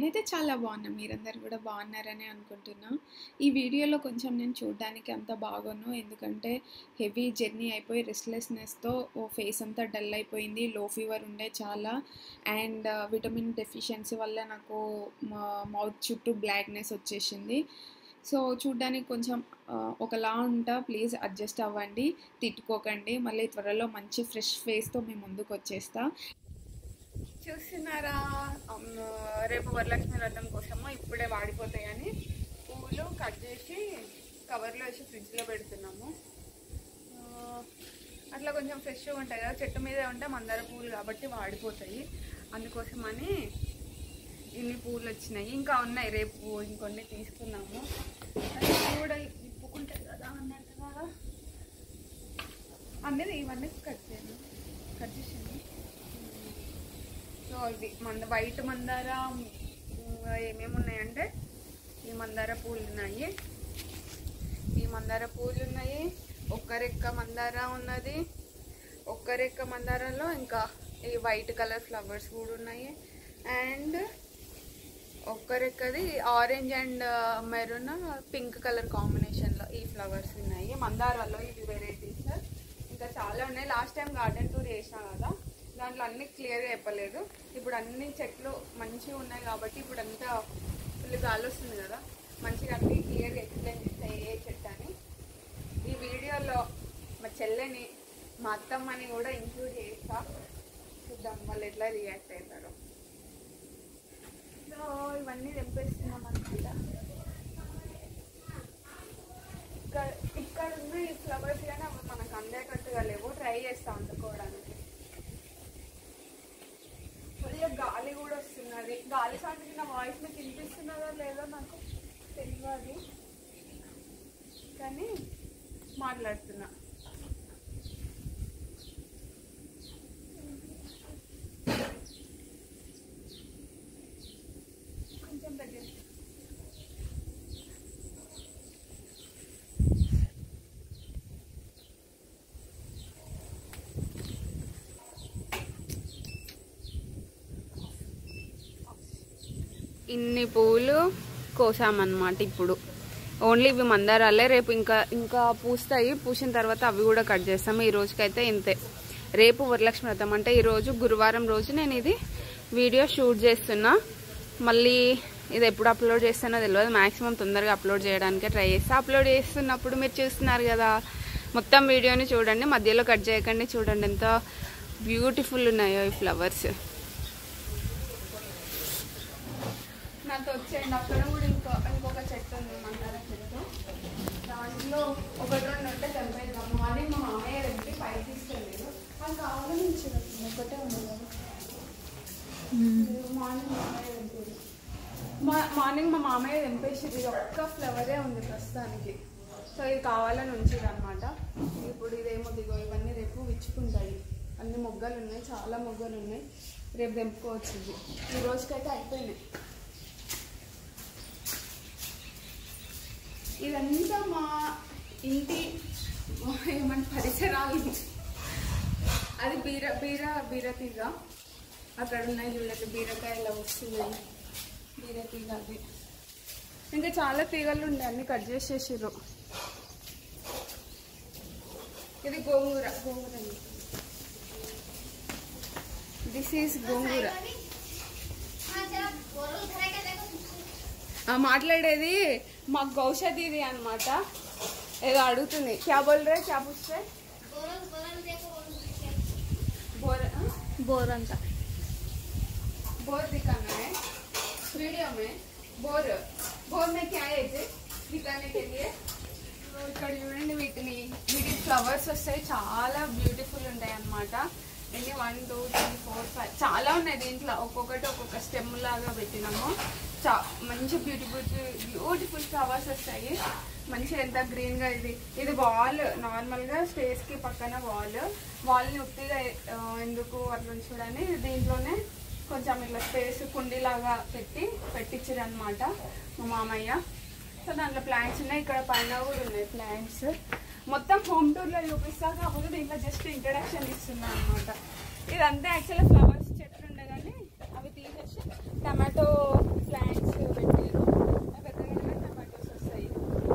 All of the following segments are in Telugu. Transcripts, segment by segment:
నేనైతే చాలా బాగున్నా మీరందరూ కూడా బాగున్నారని అనుకుంటున్నా ఈ వీడియోలో కొంచెం నేను చూడడానికి అంత బాగోను ఎందుకంటే హెవీ జర్నీ అయిపోయి రెస్ట్లెస్నెస్తో ఓ ఫేస్ అంతా డల్ అయిపోయింది లో ఫీవర్ ఉండే చాలా అండ్ విటమిన్ డెఫిషియన్సీ వల్ల నాకు మౌత్ చుట్టూ బ్లాక్నెస్ వచ్చేసింది సో చూడ్డానికి కొంచెం ఆ, ఒకలా ఉంటా ప్లీజ్ అడ్జస్ట్ అవ్వండి తిట్టుకోకండి మళ్ళీ త్వరలో మంచి ఫ్రెష్ ఫేస్తో మీ ముందుకు వచ్చేస్తా చూస్తున్నారా అమ్, రేపు వరలక్ష్మి వ్రతం కోసము ఇప్పుడే వాడిపోతాయని పువ్వులు కట్ చేసి కవర్లో వేసి ఫ్రిడ్జ్లో పెడుతున్నాము ఆ, అట్లా కొంచెం ఫ్రెష్గా ఉంటాయి కదా చెట్టు మీదే ఉంటే మందార పువ్వులు కాబట్టి వాడిపోతాయి అందుకోసమని ఇన్ని పువ్వులు వచ్చినాయి ఇంకా ఉన్నాయి రేపు ఇంకొన్ని తీసుకున్నాము అది కూడా ఇప్పుకుంటాయి కదా అన్నట్టుగా అన్నీ ఇవన్నీ కట్ చేయండి కట్ చేసింది సో ఇది మంద వైట్ మందార ఇంకా ఏమేమి ఉన్నాయంటే ఈ మందార పూలు ఉన్నాయి ఈ మందార పూలు ఉన్నాయి ఒక్క రెక్క మందార ఉన్నది ఒక్క రెక్క మందారలో ఇంకా ఈ వైట్ కలర్ ఫ్లవర్స్ కూడా ఉన్నాయి అండ్ ఒక్క రెక్కది orange and maroon pink colour కాంబినేషన్లో ఈ ఫ్లవర్స్ ఉన్నాయి మందారాలో ఇవి వెరైటీస్ ఇంకా చాలా ఉన్నాయి లాస్ట్ టైం గార్డెన్ టూర్ చేసినా కదా దాంట్లో అన్ని క్లియర్గా చెప్పలేదు ఇప్పుడు అన్ని చెట్లు మంచిగా ఉన్నాయి కాబట్టి ఇప్పుడు అంతా ఫుల్ గాలి వస్తుంది కదా మంచిగా అన్ని క్లియర్గా ఎక్స్ప్లెయిన్ చేస్తాయి ఏ చెట్టు అని ఈ వీడియోలో మా చెల్లెని మా అత్తమ్మని కూడా ఇంక్లూడ్ చేస్తా చూద్దాం వాళ్ళు ఎట్లా రియాక్ట్ అవుతారో సో ఇవన్నీ తెంపేస్తున్నాం అనమాట ఇక్కడ ఇక్కడ ఉన్న ఈ ఫ్లవర్స్ కానీ అవి మనకు అందేటట్టుగా లేవు ట్రై చేస్తా అందుకోవడానికి కొద్దిగా గాలి కూడా వస్తున్నది గాలి సౌండ్కి నా వాయిస్ మీకు వినిపిస్తున్నదో లేదో నాకు తెలియదు కానీ మాట్లాడుతున్నా కొంచెం దగ్గర ఇన్ని పువ్వులు కోసామన్నమాట ఇప్పుడు ఓన్లీ ఇవి మందారాలే రేపు ఇంకా ఇంకా పూస్తాయి పూసిన తర్వాత అవి కూడా కట్ చేస్తాము ఈ రోజుకైతే ఇంతే రేపు వరలక్ష్మి వ్రతం అంటే ఈ రోజు గురువారం రోజు నేను ఇది వీడియో షూట్ చేస్తున్నా మళ్ళీ ఇది ఎప్పుడు అప్లోడ్ చేస్తానో తెలియదు మాక్సిమం తొందరగా అప్లోడ్ చేయడానికే ట్రై చేస్తా అప్లోడ్ చేస్తున్నప్పుడు మీరు చూస్తున్నారు కదా మొత్తం వీడియోని చూడండి మధ్యలో కట్ చేయకండి చూడండి ఎంత బ్యూటిఫుల్ ఉన్నాయో ఈ ఫ్లవర్స్ నాతో వచ్చేయండి అక్కడ కూడా ఇంకో ఇంకొక చెట్టు ఉంది మందార చెట్టు దాంట్లో ఒకటి రెండు ఉంటే తెంపేద్దాం మార్నింగ్ మా మామయ్య తెంపి పైకి తీసుకెళ్ళారు అది కావాలని ఇచ్చారు ఒకటే ఉంది కదా మార్నింగ్ మా మామయ్య తెంపారు మా మార్నింగ్ మా మామయ్య తెంపేసి ఇది ఒక్క ఫ్లవరే ఉంది ప్రస్తుతానికి సో ఇది కావాలని ఉంచారు అనమాట ఇప్పుడు ఇదేమో దిగో ఇవన్నీ రేపు విచ్చుకుంటాయి అన్ని మొగ్గలు ఉన్నాయి చాలా మొగ్గలు ఉన్నాయి రేపు తెంపుకోవచ్చు ఇది ఈ రోజుకైతే అయిపోయినాయి ఇదంతా మా ఇంటి ఏమంటే పరిసరాలు అది బీర బీర బీరతీగ అక్కడ ఉన్నాయి చూడండి బీరకాయలు వస్తున్నాయి బీరతీగ అది ఇంకా చాలా తీగలు ఉండే అన్ని కట్ చేసేసారు ఇది గోంగూర గోంగూర దిస్ ఈస్ గోంగూర ఆ, మాట్లాడేది మా గౌషధిది అనమాట ఏదో అడుగుతుంది క్యా బోల్ రే క్యా పూछे बोर हाँ? बोर अंत बोर दिखाना है वीडियो में बोर बोर में क्या है ఇది दिखाने के लिए సో ఇక్కడ చూడండి వీటిని వీటి ఫ్లవర్స్ వస్తాయి చాలా బ్యూటిఫుల్ ఉంటాయి అన్నమాట ఎన్ని one two three four five చాలా ఉన్నాయి దీంట్లో ఒక్కొక్కటి ఒక్కొక్క స్టెమ్ లాగా పెట్టినాము చా మంచి బ్యూటిఫుల్ బ్యూటిఫుల్ ఫ్లవర్స్ వస్తాయి మంచిగా ఎంత గ్రీన్ గా ఇది ఇది వాల్ నార్మల్ గా స్టేజ్ కి పక్కన వాల్ వాల్ ని ఉత్తిగా ఆ, ఎందుకు అట్లా ఉంచడని దీంట్లోనే కొంచెం ఇట్లా స్పేస్ కుండీలాగా పెట్టి పెట్టించారు అనమాట మా మామయ్య సో దాంట్లో ప్లాంట్స్ ఉన్నాయి ఇక్కడ పైన కూడా ఉన్నాయి ప్లాంట్స్ మొత్తం హోమ్ టూర్ లో చూపిస్తా కాకపోతే దీంట్లో జస్ట్ ఇంట్రడక్షన్ ఇస్తున్నా అనమాట ఇదంతా యాక్చువల్గా ఫ్లవర్స్ చెట్లు ఉండే కానీ అవి తీసేసి టమాటో ప్లాంట్స్ పెట్టారు అవి ఎక్కడైనా టమాటోస్ వస్తాయి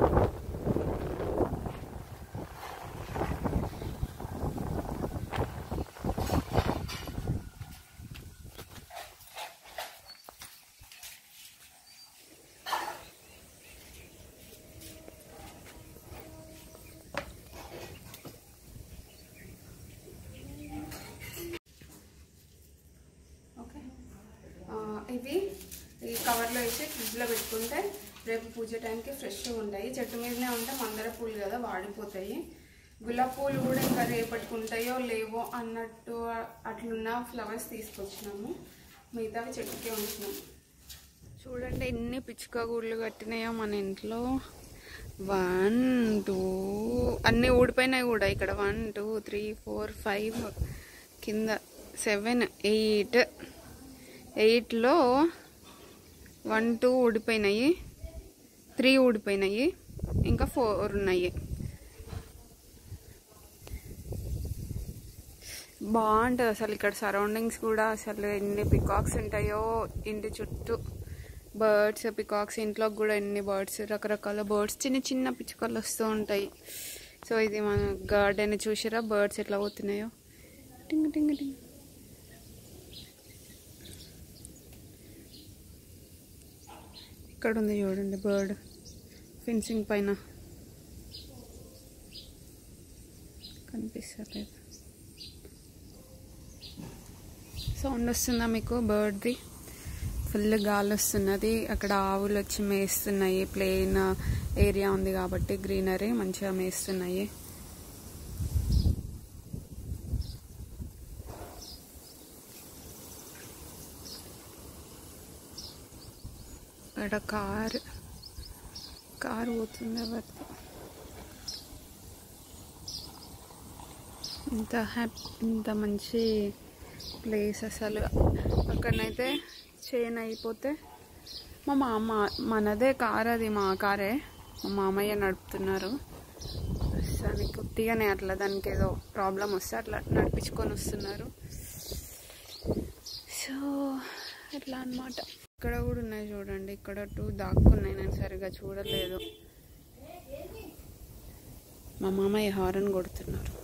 ఓకే ఆ, ఇవి ఈ కవర్లో వేసి ఫ్రిడ్జ్లో పెట్టుకుంటే రేపు పూజ టైంకి ఫ్రెష్గా ఉంటాయి చెట్టు మీదనే ఉంటే మందార పూలు కదా వాడిపోతాయి గులాబ్ పూలు కూడా ఇంకా రేపటికి ఉంటాయో లేవో అన్నట్టు అట్లున్న ఫ్లవర్స్ తీసుకొచ్చినాము మిగతావి చెట్టుకే ఉంచినాము చూడండి ఎన్ని పిచ్చుక గూళ్ళు కట్టినాయో మన ఇంట్లో వన్ టూ అన్నీ ఊడిపోయినాయి కూడా ఇక్కడ one two three four five కింద సెవెన్ ఎయిట్ ఎయిట్లో వన్ టూ ఊడిపోయినాయి త్రీ ఊడిపోయినాయి ఇంకా ఫోర్ ఉన్నాయి బాగుంటుంది అసలు ఇక్కడ సరౌండింగ్స్ కూడా అసలు ఎన్ని పికాక్స్ ఉంటాయో ఇంటి చుట్టూ బర్డ్స్ పికాక్స్ ఇంట్లోకి కూడా ఎన్ని బర్డ్స్ రకరకాల బర్డ్స్ చిన్న చిన్న పిచ్చుకలు వస్తూ ఉంటాయి సో ఇది మన గార్డెన్ చూసిరా బర్డ్స్ ఎట్లా పోతున్నాయో టింగ్ టింగ్ టింగ్ ఇక్కడ ఉంది చూడండి బర్డ్ ఫెన్సింగ్ పైన కనిపిస్తలేదు సౌండ్ వస్తుందా మీకు బర్డ్ది ఫుల్ గాలి వస్తున్నది అక్కడ ఆవులు వచ్చి మేస్తున్నాయి ప్లెయిన్ ఏరియా ఉంది కాబట్టి గ్రీనరీ మంచిగా మేస్తున్నాయి ఇక్కడ కార్ కార్ పోతుంది ఎవరితో ఇంత హ్యాపీ ఇంత మంచి ప్లేస్ అసలు అక్కడనైతే చైన్ అయిపోతే మా మామ మనదే కార్ అది మా కారే మా మామయ్య నడుపుతున్నారు ప్రస్తుతానికి ఉత్తిగానే అట్లా దానికి ఏదో ప్రాబ్లం వస్తే అట్లా నడిపించుకొని వస్తున్నారు సో అట్లా అన్నమాట ఇక్కడ కూడా ఉన్నాయి చూడండి ఇక్కడ టూ దాక్కున్నాయి నేను సరిగా చూడలేదు మా మామయ్య హారన్ కొడుతున్నారు